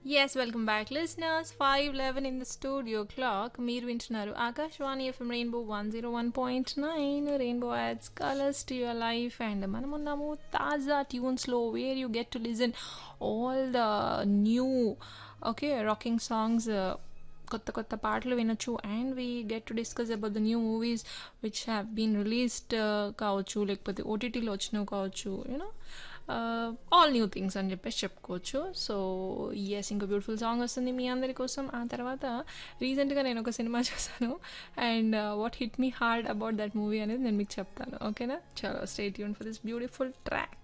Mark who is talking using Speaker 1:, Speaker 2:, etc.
Speaker 1: yes welcome back listeners five eleven in the studio clock మీరు వింటున్నారు Akashvani FM rainbow one zero one point nine rainbow adds colours to your life and మనం ఉన్నాము తాజా ట్యూన్స్లో where you get to listen all the new okay rocking songs కొత్త కొత్త పాటలు వినొచ్చు and we get to discuss about the new movies which have been released కావచ్చు లేకపోతే ఓటీటీలో వచ్చినవి కావచ్చు యూనో ఆల్ న్యూ థింగ్స్ అని చెప్పేసి చెప్పుకోవచ్చు సో ఎస్ ఇంకో బ్యూటిఫుల్ సాంగ్ వస్తుంది మీ అందరి కోసం ఆ తర్వాత రీసెంట్గా నేను ఒక సినిమా చూసాను and what hit me hard about that movie అనేది నేను మీకు చెప్తాను ఓకేనా చలో స్టేట్ యూన్ ఫర్ దిస్ బ్యూటిఫుల్ ట్రాక్